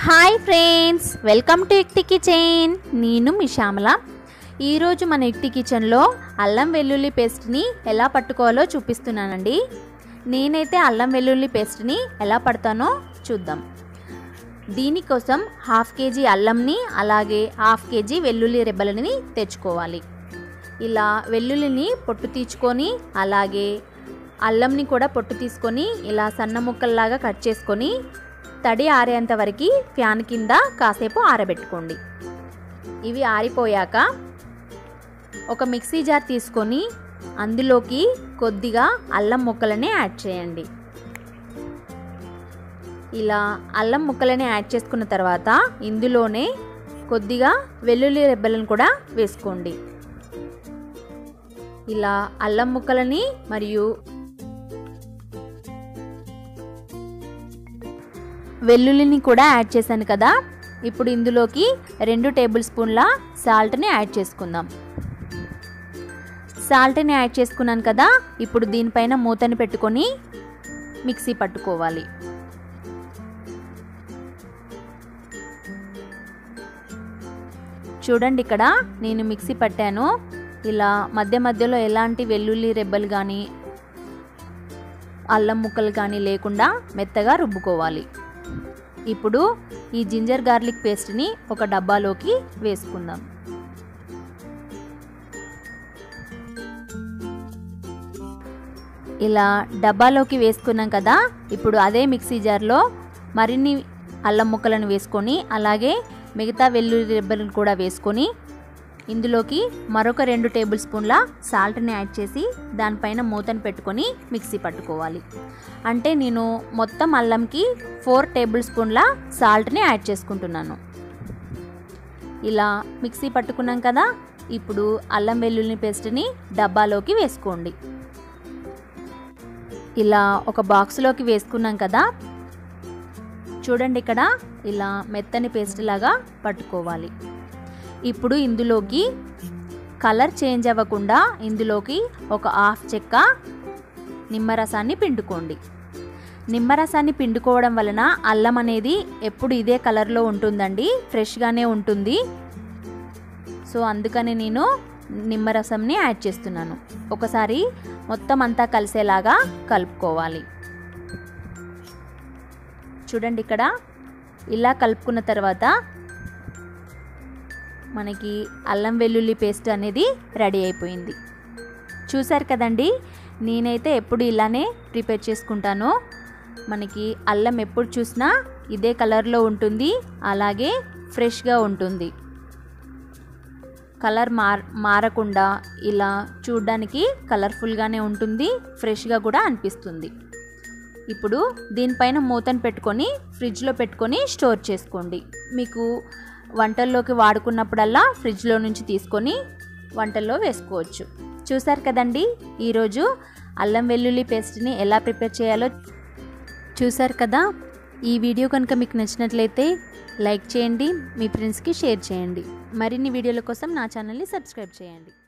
hi friends welcome to ఇక్టి kitchen నేను మీ శ్యామల ఈరోజు మన ఇక్టి కిచెన్లో అల్లం వెల్లుల్లి పేస్ట్ని ఎలా పట్టుకోవాలో చూపిస్తున్నానండి నేనైతే అల్లం వెల్లుల్లి పేస్ట్ని ఎలా పడతానో చూద్దాం దీనికోసం హాఫ్ కేజీ అల్లంని అలాగే హాఫ్ కేజీ వెల్లుల్లి రెబ్బలని తెచ్చుకోవాలి ఇలా వెల్లుల్లిని పొట్టు తీర్చుకొని అలాగే అల్లంని కూడా పొట్టు తీసుకొని ఇలా సన్న ముక్కల్లాగా కట్ చేసుకొని తడి ఆరేంత వరకు ఫ్యాన్ కింద కాసేపు ఆరబెట్టుకోండి ఇవి ఆరిపోయాక ఒక మిక్సీ జార్ తీసుకొని అందులోకి కొద్దిగా అల్లం ముక్కలని యాడ్ చేయండి ఇలా అల్లం ముక్కలని యాడ్ చేసుకున్న తర్వాత ఇందులోనే కొద్దిగా వెల్లుల్లి రెబ్బలను కూడా వేసుకోండి ఇలా అల్లం ముక్కలని మరియు వెల్లుల్లిని కూడా యాడ్ చేశాను కదా ఇప్పుడు ఇందులోకి రెండు టేబుల్ స్పూన్ల సాల్ట్ని యాడ్ చేసుకుందాం సాల్ట్ని యాడ్ చేసుకున్నాను కదా ఇప్పుడు దీనిపైన మూతని పెట్టుకొని మిక్సీ పట్టుకోవాలి చూడండి ఇక్కడ నేను మిక్సీ పట్టాను ఇలా మధ్య మధ్యలో ఎలాంటి వెల్లుల్లి రెబ్బలు కానీ అల్లం ముక్కలు కానీ లేకుండా మెత్తగా రుబ్బుకోవాలి ఇప్పుడు ఈ జింజర్ గార్లిక్ పేస్ట్ని ఒక డబ్బాలోకి వేసుకుందాం ఇలా డబ్బాలోకి వేసుకున్నాం కదా ఇప్పుడు అదే మిక్సీ జార్లో మరిన్ని అల్లం ముక్కలను వేసుకొని అలాగే మిగతా వెల్లుల్లి రెబ్బలను కూడా వేసుకొని ఇందులోకి మరొక రెండు టేబుల్ స్పూన్ల సాల్ట్ని యాడ్ చేసి దానిపైన మూతను పెట్టుకొని మిక్సీ పట్టుకోవాలి అంటే నేను మొత్తం అల్లంకి ఫోర్ టేబుల్ స్పూన్ల సాల్ట్ని యాడ్ చేసుకుంటున్నాను ఇలా మిక్సీ పట్టుకున్నాం కదా ఇప్పుడు అల్లం వెల్లుల్లి పేస్ట్ని డబ్బాలోకి వేసుకోండి ఇలా ఒక బాక్స్లోకి వేసుకున్నాం కదా చూడండి ఇక్కడ ఇలా మెత్తని పేస్ట్ లాగా పట్టుకోవాలి ఇప్పుడు ఇందులోకి కలర్ చేంజ్ అవ్వకుండా ఇందులోకి ఒక హాఫ్ చెక్క నిమ్మరసాన్ని పిండుకోండి నిమ్మరసాన్ని పిండుకోవడం వలన అల్లం అనేది ఎప్పుడు ఇదే కలర్లో ఉంటుందండి ఫ్రెష్గానే ఉంటుంది సో అందుకని నేను నిమ్మరసంని యాడ్ చేస్తున్నాను ఒకసారి మొత్తం అంతా కలిసేలాగా కలుపుకోవాలి చూడండి ఇక్కడ ఇలా కలుపుకున్న తర్వాత మనకి అల్లం వెల్లుల్లి పేస్ట్ అనేది రెడీ అయిపోయింది చూసారు కదండి నేనైతే ఎప్పుడు ఇలానే ప్రిపేర్ చేసుకుంటాను మనకి అల్లం ఎప్పుడు చూసినా ఇదే కలర్లో ఉంటుంది అలాగే ఫ్రెష్గా ఉంటుంది కలర్ మార్ మారకుండా ఇలా చూడ్డానికి కలర్ఫుల్గానే ఉంటుంది ఫ్రెష్గా కూడా అనిపిస్తుంది ఇప్పుడు దీనిపైన మూతను పెట్టుకొని ఫ్రిడ్జ్లో పెట్టుకొని స్టోర్ చేసుకోండి మీకు వంటల్లోకి వాడుకున్నప్పుడల్లా ఫ్రిడ్జ్లో నుంచి తీసుకొని వంటల్లో వేసుకోవచ్చు చూసారు కదండి ఈరోజు అల్లం వెల్లుల్లి పేస్ట్ని ఎలా ప్రిపేర్ చేయాలో చూసారు కదా ఈ వీడియో కనుక మీకు నచ్చినట్లయితే లైక్ చేయండి మీ ఫ్రెండ్స్కి షేర్ చేయండి మరిన్ని వీడియోల కోసం నా ఛానల్ని సబ్స్క్రైబ్ చేయండి